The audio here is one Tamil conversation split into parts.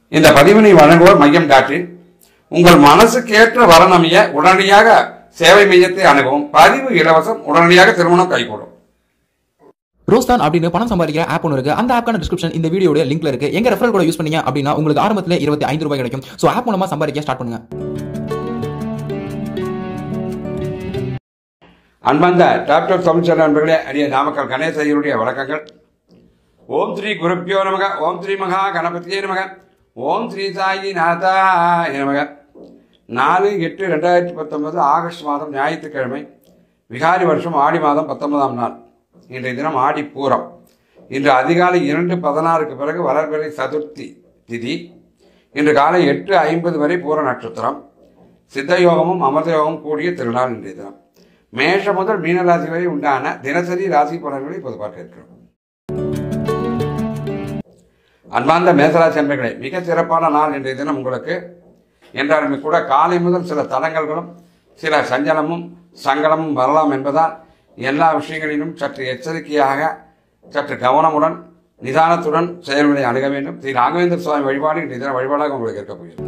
இந்த பதிவினை வழங்குவோர் மையம் டாட் இன். உங்கள் மனசுக்கேற்ற வரநமைய உடனடியாக சேவை மையத்தை அணுகவும் பதிவு இலவசம் உடனடியாக திருமணம் கைகூடும் ரோஸ்தான் அப்படின்னு பணம் சம்பாதிக்கிற ஆப் ஒன்று இருக்கு அந்த ஆப்க்கான டிஸ்கிரிப்ஷன் இந்த வீடியோட லிங்க்ல இருக்கு எங்க ரெஃபரல் கூட யூஸ் பண்ணீங்க அப்படின்னா உங்களுக்கு ஆரம்பத்துல இருபத்தி ஐந்து ரூபாய் கிடைக்கும் சோ ஆப் மூலமா சம்பாதிக்க ஸ்டார்ட் பண்ணுங்க அன்பார்ந்த டாக்டர் தமிழ்ச்செல்வன் நண்பர்களே அரிய நாமக்கல் கணேச ஐயருடைய வணக்கங்கள் ஓம் ஸ்ரீ குருப்பியோ நமக ஓம் ஸ்ரீ மகா கணபதியே நமக ஓம் ஸ்ரீ சாயி நாதா நமக நாலு எட்டு ரெண்டாயிரத்தி பத்தொன்பது ஆகஸ்ட் மாதம் ஞாயிற்றுக்கிழமை விகாரி வருஷம் ஆடி மாதம் பத்தொன்பதாம் நாள் இன்றைய தினம் ஆடி பூரம் இன்று அதிகாலை இரண்டு பதினாறுக்கு பிறகு வளர்பிறை சதுர்த்தி திதி இன்று காலை எட்டு ஐம்பது வரை பூர நட்சத்திரம் சித்த யோகமும் அமிர்த யோகமும் கூடிய திருநாள் இன்றைய தினம் மேஷ முதல் மீனராசி வரை உண்டான தினசரி ராசி பலன்களை இப்போது பார்க்க இருக்கிறோம் அன்பார்ந்த மேசராசி அன்பர்களே மிக சிறப்பான நாள் இன்றைய தினம் உங்களுக்கு என்றாலுமே கூட காலை முதல் சில தடங்கல்களும் சில சஞ்சலமும் சங்கடமும் வரலாம் என்பதால் எல்லா விஷயங்களிலும் சற்று எச்சரிக்கையாக சற்று கவனமுடன் நிதானத்துடன் செயல்களை அணுக வேண்டும் ஸ்ரீ ராகவேந்திர சுவாமி வழிபாடு இன்றைய தினம் வழிபாடாக உங்களுக்கு இருக்க போகிறது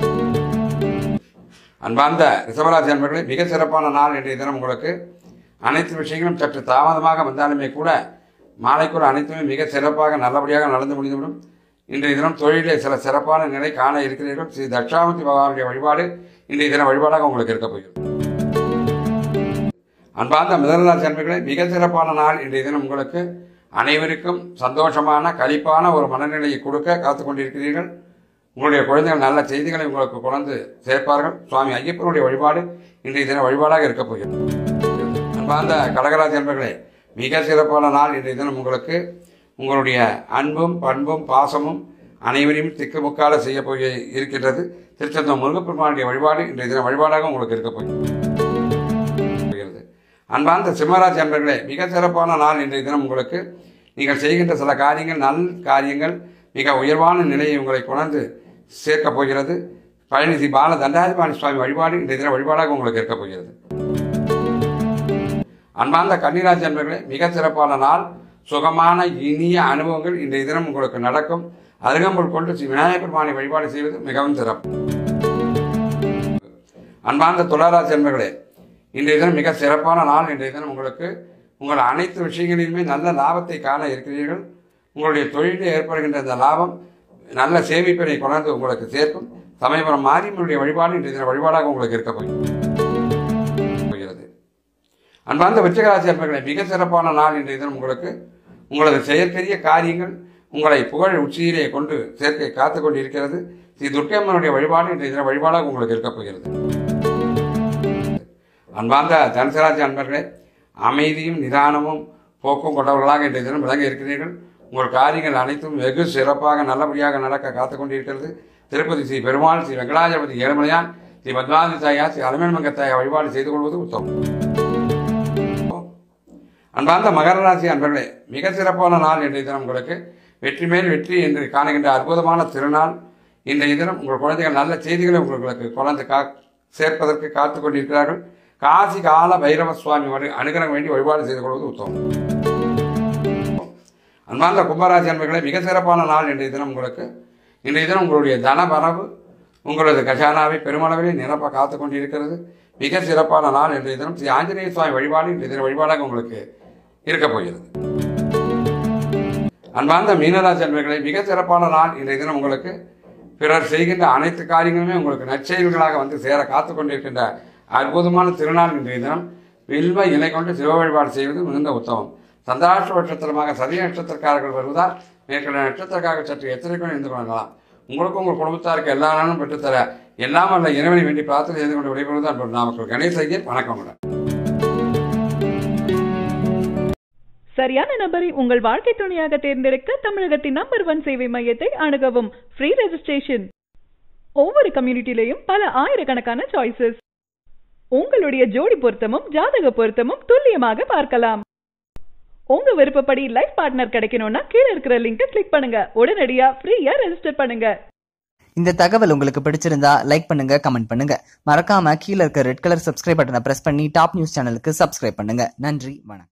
அன்பார்ந்த ரிஷபராசி அன்பர்களே மிக சிறப்பான நாள் இன்றைய தினம் உங்களுக்கு அனைத்து விஷயங்களும் சற்று தாமதமாக வந்தாலுமே கூட மாலைக்குள் அனைத்துமே மிக சிறப்பாக நல்லபடியாக நடந்து முடிந்துவிடும் இன்றைய தினம் தொழிலே சில சிறப்பான நிலை காண இருக்கிறீர்கள் ஸ்ரீ தட்சாமூர்த்தி பகவானுடைய வழிபாடு இன்றைய தினம் வழிபாடாக உங்களுக்கு இருக்க போகிறது அன்பார்ந்த மிதனராசி அன்பர்களே மிக சிறப்பான நாள் இன்றைய தினம் உங்களுக்கு அனைவருக்கும் சந்தோஷமான களிப்பான ஒரு மனநிலையை கொடுக்க காத்துக் கொண்டிருக்கிறீர்கள் உங்களுடைய குழந்தைகள் நல்ல செய்திகளை உங்களுக்கு கொண்டு சேர்ப்பார்கள் சுவாமி ஐயப்பனுடைய வழிபாடு இன்றைய தினம் வழிபாடாக இருக்கப் போகிறது அன்பார்ந்த கடகராசி அன்பர்களே மிக சிறப்பான நாள் இன்றைய தினம் உங்களுக்கு உங்களுடைய அன்பும் பண்பும் பாசமும் அனைவரையும் திக்குமுக்கால செய்ய போய் இருக்கின்றது திருச்செந்தூர் முருகப்பெருமானுடைய வழிபாடு இன்றைய தினம் வழிபாடாக உங்களுக்கு இருக்க போகிறது அன்பார்ந்த சிம்மராசி அன்பர்களே மிக சிறப்பான நாள் இன்றைய தினம் உங்களுக்கு நீங்கள் செய்கின்ற சில காரியங்கள் நல் காரியங்கள் மிக உயர்வான நிலையை உங்களை கொணர்ந்து சேர்க்கப் போகிறது பழனிசி பால தண்டாதிபாணி சுவாமி வழிபாடு இன்றைய தினம் வழிபாடாக உங்களுக்கு இருக்கப் போகிறது அன்பார்ந்த கன்னிராசி அன்பர்களே மிக சிறப்பான நாள் சுகமான இனிய அனுபவங்கள் இன்றைய தினம் உங்களுக்கு நடக்கும் அருகம்புல் கொண்டு ஸ்ரீ விநாயகர் பெருமானை வழிபாடு செய்வது மிகவும் சிறப்பு அன்பார்ந்த துளாராசி அன்பர்களே இன்றைய தினம் மிக சிறப்பான நாள் இன்றைய தினம் உங்களுக்கு உங்கள் அனைத்து விஷயங்களிலுமே நல்ல லாபத்தை காண இருக்கிறீர்கள் உங்களுடைய தொழிலில் ஏற்படுகின்ற இந்த லாபம் நல்ல சேமிப்பினை கொண்டாந்து உங்களுக்கு சேர்க்கும் சமயபுரம் மாரியம்மனுடைய வழிபாடு இன்றைய தினம் வழிபாடாக உங்களுக்கு இருக்க போகிறது அன்பார்ந்த விருச்சிகராசி அன்பர்களே மிக சிறப்பான நாள் இன்றைய தினம் உங்களுக்கு உங்களது செயற்கரிய காரியங்கள் உங்களை புகழ் உச்சியிலே கொண்டு சேர்க்கை காத்துக் கொண்டு இருக்கிறது ஸ்ரீ துர்க்கையம்மனுடைய வழிபாடு இன்றைய தினம் வழிபாடாக உங்களுக்கு இருக்க போகிறது அன்பார்ந்த தனுசராசி அன்பர்களே அமைதியும் நிதானமும் போக்கும் கொண்டவர்களாக இன்றைய தினம் விளங்க இருக்கிறீர்கள் உங்கள் காரியங்கள் அனைத்தும் வெகு சிறப்பாக நல்லபடியாக நடக்க காத்துக் கொண்டிருக்கிறது திருப்பதி ஸ்ரீ பெருமாள் ஸ்ரீ வெங்கடாஜபதி ஏழுமலையான் ஸ்ரீ பத்மாதி தாயா ஸ்ரீ அலமேல்மங்க தாயா வழிபாடு செய்து கொள்வது உத்தமம் அன்பார்ந்த மகர ராசி அன்பர்களே மிக சிறப்பான நாள் இன்றைய தினம் உங்களுக்கு வெற்றி மேல் வெற்றி என்று காணுகின்ற அற்புதமான திருநாள் இன்றைய தினம் உங்கள் குழந்தைகள் நல்ல செய்திகளை உங்களுக்கு குழந்தை கா சேர்ப்பதற்கு காத்துக் கொண்டிருக்கிறார்கள் காசி கால பைரவ சுவாமி வழி அனுகிரகம் வேண்டி வழிபாடு செய்து கொள்வது உத்தமம் அன்பார்ந்த கும்பராசி அன்பர்களே மிக சிறப்பான நாள் இன்றைய தினம் உங்களுக்கு இன்றைய தினம் உங்களுடைய தன வரவு உங்களது கஜானாவை பெருமளவிலே நிரப்ப காத்துக் கொண்டிருக்கிறது மிக சிறப்பான நாள் இன்றைய தினம் ஸ்ரீ ஆஞ்சநேய சுவாமி வழிபாடு இன்றைய தினம் வழிபாடாக உங்களுக்கு இருக்கப் போகிறது அன்பார்ந்த மீனராசி அன்பர்களே மிக சிறப்பான நாள் இன்றைய தினம் உங்களுக்கு பிறர் செய்கின்ற அனைத்து காரியங்களுமே உங்களுக்கு நற்செயல்களாக வந்து சேர காத்துக் கொண்டிருக்கின்ற அற்புதமான திருநாள் இன்றைய தினம் வில்வ இணை கொண்டு சிவ வழிபாடு செய்வது மிகுந்த உத்தமம் சந்திராஷ்ட நட்சத்திரமாக சரிய நட்சத்திரக்காரர்கள் வருவதால் மேற்கொண்ட நட்சத்திரக்காக சற்று எச்சரிக்கையுடன் இருந்து கொள்ளலாம் உங்களுக்கும் உங்கள் குடும்பத்தாருக்கு எல்லா நாளும் பெற்றுத்தர எல்லாம் அல்ல இறைவனை வேண்டி பிரார்த்தனை செய்து கொண்டு விடைபெறுவது அன்பு நாமக்கல் கணேச ஐயர் வணக்கம் மேடம் சரியான நபரை உங்கள் வாழ்க்கை துணையாக தேர்ந்தெடுக்க தமிழகத்தின் நம்பர் ஒன் சேவை மையத்தை அணுகவும் ஃப்ரீ ரெஜிஸ்ட்ரேஷன் ஒவ்வொரு கம்யூனிட்டிலையும் பல ஆயிரக்கணக்கான சாய்ஸஸ் உங்களுடைய ஜோடி பொருத்தமும் ஜாதக பொருத்தமும் துல்லியமாக பார்க்கலாம் உங்க விருப்பப்படி லைஃப் பார்ட்னர் கிடைக்கணும்னா கீழே இருக்கிற லிங்கை கிளிக் பண்ணுங்க உடனடியா ஃப்ரீயா ரெஜிஸ்டர் பண்ணுங்க இந்த தகவல் உங்களுக்கு பிடிச்சிருந்தா லைக் பண்ணுங்க கமெண்ட் பண்ணுங்க மறக்காம கீழே இருக்க ரெட் கலர் சப்ஸ்கிரைப் பட்டனை பிரஸ் பண்ணி டாப் நியூஸ் சேனலுக்கு சப்ஸ்கிரைப் பண்ணுங்க நன்றி வணக்கம்